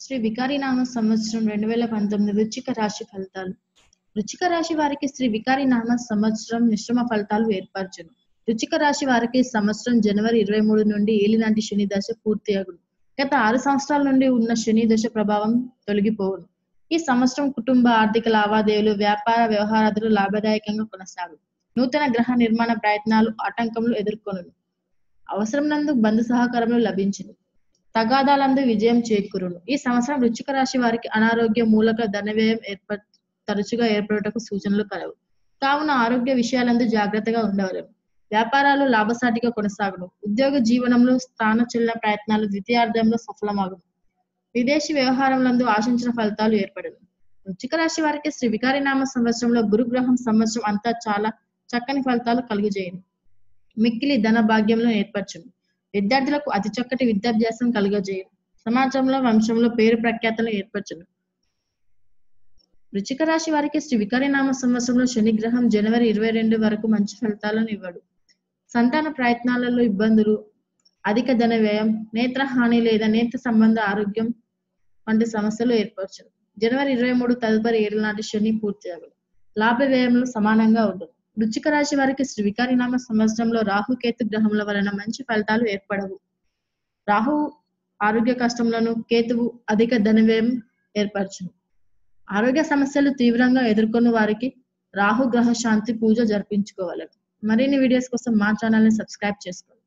శ్రీ వికారినామ సంవత్సరం రెండు వేల పంతొమ్మిది వృచ్చిక రాశి ఫలితాలు వృచ్చిక రాశి వారికి శ్రీ వికారినామ సంవత్సరం మిశ్రమ ఫలితాలు ఏర్పరచును వృచ్చిక రాశి వారికి ఈ సంవత్సరం జనవరి ఇరవై మూడు నుండి ఏలినాటి శని దశ పూర్తి అగును గత ఆరు సంవత్సరాల నుండి ఉన్న శని దశ ప్రభావం తొలగిపోవును ఈ సంవత్సరం కుటుంబ ఆర్థిక లావాదేవీలు వ్యాపార వ్యవహారాదులు లాభదాయకంగా కొనసాగు నూతన గ్రహ నిర్మాణ ప్రయత్నాలు ఆటంకములు ఎదుర్కొనును అవసరం నందు బంధు సహకారములు లభించును తగాదాలందు విజయం చేకూరును ఈ సంవత్సరం వృచ్చిక రాశి వారికి అనారోగ్య మూలక ధన వ్యయం ఏర్ప తరచుగా ఏర్పడటకు సూచనలు కలవు కావున ఆరోగ్య విషయాలందు జాగ్రత్తగా ఉండవలేము వ్యాపారాలు లాభసాటిగా కొనసాగును ఉద్యోగ జీవనంలో స్థాన చెల్లిన ప్రయత్నాలు ద్వితీయార్థంలో సఫలమగును విదేశీ వ్యవహారములందు ఆశించిన ఫలితాలు ఏర్పడను వృచ్చిక రాశి వారికి శ్రీ వికారినామ సంవత్సరంలో గురుగ్రహం సంవత్సరం అంతా చాలా చక్కని ఫలితాలు కలుగజేయను మిక్కిలి ధన భాగ్యంలో ఏర్పరచును విద్యార్థులకు అతి చక్కటి విద్యాభ్యాసం కలుగజేయను సమాజంలో వంశంలో పేరు ప్రఖ్యాతలు ఏర్పరచును వృచ్చిక రాశి వారికి శ్రీ వికారినామ సంవత్సరంలో శని గ్రహం జనవరి ఇరవై రెండు వరకు మంచి ఫలితాలను ఇవ్వడు సంతాన ప్రయత్నాలలో ఇబ్బందులు అధిక ధన వ్యయం నేత్రహాని లేదా నేత్ర సంబంధ ఆరోగ్యం వంటి సమస్యలు ఏర్పరచును జనవరి ఇరవై మూడు తదుపరి ఏడు నాటి శని పూర్తి అవ్వదు లాభ వ్యయంలో సమానంగా ఉండదు వృచ్చిక రాశి వారికి శ్రీ వికారినామ సంవత్సరంలో రాహుకేతు గ్రహముల వలన మంచి ఫలితాలు ఏర్పడవు రాహు ఆరోగ్య కష్టములను కేతువు అధిక ధన వ్యయం ఏర్పరచును ఆరోగ్య సమస్యలు తీవ్రంగా ఎదుర్కొన్న వారికి రాహు గ్రహ శాంతి పూజ జరిపించుకోవాలి మరిన్ని వీడియోస్ కోసం మా ఛానల్ ని సబ్స్క్రైబ్ చేసుకోండి